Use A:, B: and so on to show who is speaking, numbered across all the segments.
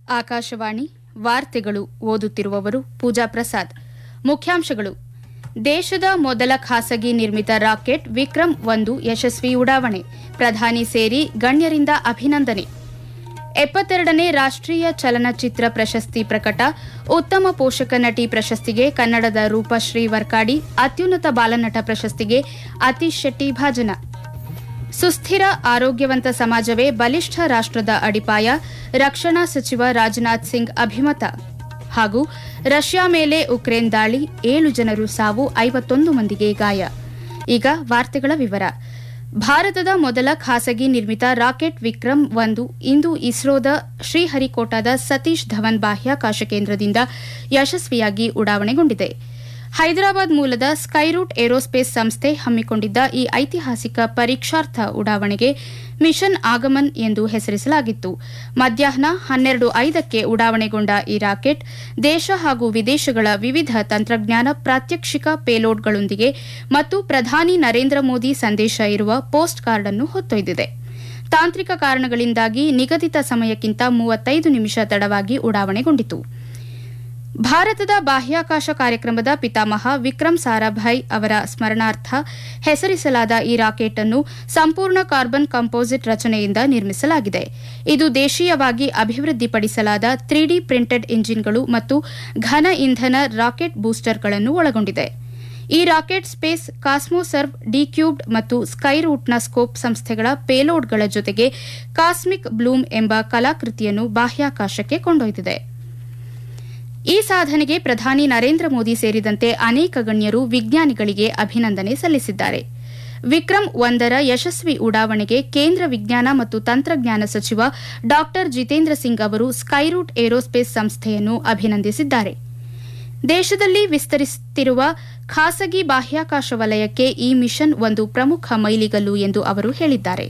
A: ಆಕಾಶವಾಣಿ ವಾರ್ತೆಗಳು ಓದುತ್ತಿರುವವರು ಪೂಜಾ ಪ್ರಸಾದ್ ಮುಖ್ಯಾಂಶಗಳು ದೇಶದ ಮೊದಲ ಖಾಸಗಿ ನಿರ್ಮಿತ ರಾಕೆಟ್ ವಿಕ್ರಮ್ ಒಂದು ಯಶಸ್ವಿ ಉಡಾವಣೆ ಪ್ರಧಾನಿ ಸೇರಿ ಗಣ್ಯರಿಂದ ಅಭಿನಂದನೆ ಎಪ್ಪತ್ತೆರಡನೇ ರಾಷ್ಟ್ರೀಯ ಚಲನಚಿತ್ರ ಪ್ರಶಸ್ತಿ ಪ್ರಕಟ ಉತ್ತಮ ಪೋಷಕ ನಟಿ ಪ್ರಶಸ್ತಿಗೆ ಕನ್ನಡದ ರೂಪಶ್ರೀ ವರ್ಕಾಡಿ ಅತ್ಯುನ್ನತ ಬಾಲನಟ ಪ್ರಶಸ್ತಿಗೆ ಅತೀಶ್ ಶೆಟ್ಟಿ ಭಾಜನ ಸುಸ್ಥಿರ ಆರೋಗ್ಯವಂತ ಸಮಾಜವೇ ಬಲಿಷ್ಠ ರಾಷ್ಟ್ರದ ಅಡಿಪಾಯ ರಕ್ಷಣಾ ಸಚಿವ ರಾಜನಾಥ್ ಸಿಂಗ್ ಅಭಿಮತ ಹಾಗೂ ರಷ್ಯಾ ಮೇಲೆ ಉಕ್ರೇನ್ ದಾಳಿ ಏಳು ಜನರು ಸಾವು ಐವತ್ತೊಂದು ಮಂದಿಗೆ ಗಾಯ ಈಗ ವಾರ್ತೆಗಳ ವಿವರ ಭಾರತದ ಮೊದಲ ಖಾಸಗಿ ನಿರ್ಮಿತ ರಾಕೆಟ್ ವಿಕ್ರಮ್ ಒಂದು ಇಂದು ಇಸ್ರೋದ ಶ್ರೀಹರಿಕೋಟಾದ ಸತೀಶ್ ಧವನ್ ಬಾಹ್ಯಾಕಾಶ ಕೇಂದ್ರದಿಂದ ಯಶಸ್ವಿಯಾಗಿ ಉಡಾವಣೆಗೊಂಡಿದೆ ಹೈದರಾಬಾದ್ ಮೂಲದ ಸ್ಕೈರೂಟ್ ಏರೋಸ್ಪೇಸ್ ಸಂಸ್ಥೆ ಹಮ್ಮಿಕೊಂಡಿದ್ದ ಈ ಐತಿಹಾಸಿಕ ಪರೀಕ್ಷಾರ್ಥ ಉಡಾವಣೆಗೆ ಮಿಷನ್ ಆಗಮನ್ ಎಂದು ಹೆಸರಿಸಲಾಗಿತ್ತು ಮಧ್ಯಾಹ್ನ ಹನ್ನೆರಡು ಐದಕ್ಕೆ ಉಡಾವಣೆಗೊಂಡ ಈ ರಾಕೆಟ್ ದೇಶ ಹಾಗೂ ವಿದೇಶಗಳ ವಿವಿಧ ತಂತ್ರಜ್ಞಾನ ಪ್ರಾತ್ಯಕ್ಷಿಕ ಪೇಲೋಡ್ಗಳೊಂದಿಗೆ ಮತ್ತು ಪ್ರಧಾನಿ ನರೇಂದ್ರ ಮೋದಿ ಸಂದೇಶ ಇರುವ ಪೋಸ್ಟ್ ಕಾರ್ಡ್ ಅನ್ನು ಹೊತ್ತೊಯ್ದಿದೆ ತಾಂತ್ರಿಕ ಕಾರಣಗಳಿಂದಾಗಿ ನಿಗದಿತ ಸಮಯಕ್ಕಿಂತ ಮೂವತ್ತೈದು ನಿಮಿಷ ತಡವಾಗಿ ಉಡಾವಣೆಗೊಂಡಿತು ಭಾರತದ ಬಾಹ್ಯಾಕಾಶ ಕಾರ್ಯಕ್ರಮದ ಪಿತಾಮಹ ವಿಕ್ರಮ್ ಸಾರಾಭಾಯ್ ಅವರ ಸ್ಮರಣಾರ್ಥ ಹೆಸರಿಸಲಾದ ಈ ರಾಕೆಟ್ ಅನ್ನು ಸಂಪೂರ್ಣ ಕಾರ್ಬನ್ ಕಂಪೋಸಿಟ್ ರಚನೆಯಿಂದ ನಿರ್ಮಿಸಲಾಗಿದೆ ಇದು ದೇಶೀಯವಾಗಿ ಅಭಿವೃದ್ಧಿಪಡಿಸಲಾದ ತ್ರೀಡಿ ಪ್ರಿಂಟೆಡ್ ಇಂಜಿನ್ಗಳು ಮತ್ತು ಘನ ಇಂಧನ ರಾಕೆಟ್ ಬೂಸ್ಟರ್ಗಳನ್ನು ಒಳಗೊಂಡಿದೆ ಈ ರಾಕೆಟ್ ಸ್ಪೇಸ್ ಕಾಸ್ಮೋಸರ್ವ್ ಡಿಕ್ಯೂಬ್ಡ್ ಮತ್ತು ಸ್ಕೈರೂಟ್ನ ಸ್ಕೋಪ್ ಸಂಸ್ಥೆಗಳ ಪೇಲೋಡ್ಗಳ ಜೊತೆಗೆ ಕಾಸ್ಮಿಕ್ ಬ್ಲೂಮ್ ಎಂಬ ಕಲಾಕೃತಿಯನ್ನು ಬಾಹ್ಯಾಕಾಶಕ್ಕೆ ಕೊಂಡೊಯ್ದಿದೆ ಈ ಸಾಧನೆಗೆ ಪ್ರಧಾನಿ ನರೇಂದ್ರ ಮೋದಿ ಸೇರಿದಂತೆ ಅನೇಕ ಗಣ್ಯರು ವಿಜ್ಞಾನಿಗಳಿಗೆ ಅಭಿನಂದನೆ ಸಲ್ಲಿಸಿದ್ದಾರೆ ವಿಕ್ರಮ್ ಒಂದರ ಯಶಸ್ವಿ ಉಡಾವಣೆಗೆ ಕೇಂದ್ರ ವಿಜ್ಞಾನ ಮತ್ತು ತಂತ್ರಜ್ಞಾನ ಸಚಿವ ಡಾ ಜಿತೇಂದ್ರ ಸಿಂಗ್ ಅವರು ಸ್ಕೈರೂಟ್ ಏರೋಸ್ಪೇಸ್ ಸಂಸ್ಥೆಯನ್ನು ಅಭಿನಂದಿಸಿದ್ದಾರೆ ದೇಶದಲ್ಲಿ ವಿಸ್ತರಿಸುತ್ತಿರುವ ಖಾಸಗಿ ಬಾಹ್ಯಾಕಾಶ ವಲಯಕ್ಕೆ ಈ ಮಿಷನ್ ಒಂದು ಪ್ರಮುಖ ಮೈಲಿಗಲ್ಲು ಎಂದು ಅವರು ಹೇಳಿದ್ದಾರೆ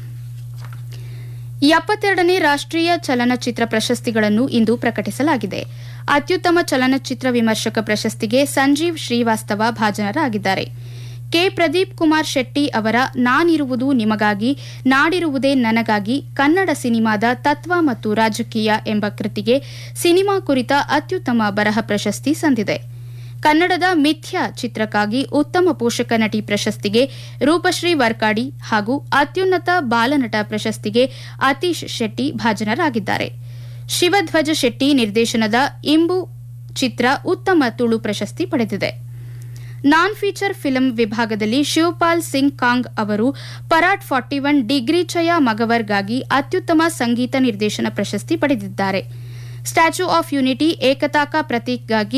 A: ಎಪ್ಪತ್ತೆರಡನೇ ರಾಷ್ಟ್ರೀಯ ಚಲನಚಿತ್ರ ಪ್ರಶಸ್ತಿಗಳನ್ನು ಇಂದು ಪ್ರಕಟಿಸಲಾಗಿದೆ ಅತ್ಯುತ್ತಮ ಚಲನಚಿತ್ರ ವಿಮರ್ಶಕ ಪ್ರಶಸ್ತಿಗೆ ಸಂಜೀವ್ ಶ್ರೀವಾಸ್ತವ ಭಾಜನರಾಗಿದ್ದಾರೆ ಕೆ ಪ್ರದೀಪ್ ಕುಮಾರ್ ಶೆಟ್ಟಿ ಅವರ ನಾನಿರುವುದು ನಿಮಗಾಗಿ ನಾಡಿರುವುದೇ ನನಗಾಗಿ ಕನ್ನಡ ಸಿನಿಮಾದ ತತ್ವ ಮತ್ತು ರಾಜಕೀಯ ಎಂಬ ಕೃತಿಗೆ ಸಿನಿಮಾ ಕುರಿತ ಅತ್ಯುತ್ತಮ ಬರಹ ಪ್ರಶಸ್ತಿ ಸಂದಿದೆ ಕನ್ನಡದ ಮಿಥ್ಯ ಚಿತ್ರಕ್ಕಾಗಿ ಉತ್ತಮ ಪೋಷಕ ನಟಿ ಪ್ರಶಸ್ತಿಗೆ ರೂಪಶ್ರೀ ವರ್ಕಾಡಿ ಹಾಗೂ ಅತ್ಯುನ್ನತ ಬಾಲನಟ ಪ್ರಶಸ್ತಿಗೆ ಅತೀಶ್ ಶೆಟ್ಟಿ ಭಾಜನರಾಗಿದ್ದಾರೆ ಶಿವಧ್ವಜ ಶೆಟ್ಟಿ ನಿರ್ದೇಶನದ ಇಂಬು ಚಿತ್ರ ಉತ್ತಮ ತುಳು ಪ್ರಶಸ್ತಿ ಪಡೆದಿದೆ ನಾನ್ ಫೀಚರ್ ಫಿಲ್ಮ್ ವಿಭಾಗದಲ್ಲಿ ಶಿವಪಾಲ್ ಸಿಂಗ್ ಕಾಂಗ್ ಅವರು ಪರಾಟ್ ಫಾರ್ಟಿ ಒನ್ ಡಿಗ್ರಿ ಚಯ ಮಗವರ್ಗಾಗಿ ಅತ್ಯುತ್ತಮ ಸಂಗೀತ ನಿರ್ದೇಶನ ಪ್ರಶಸ್ತಿ ಪಡೆದಿದ್ದಾರೆ ಸ್ಟ್ಯಾಚ್ಯೂ ಆಫ್ ಯೂನಿಟಿ ಏಕತಾಕ ಪ್ರತೀಕ್ಗಾಗಿ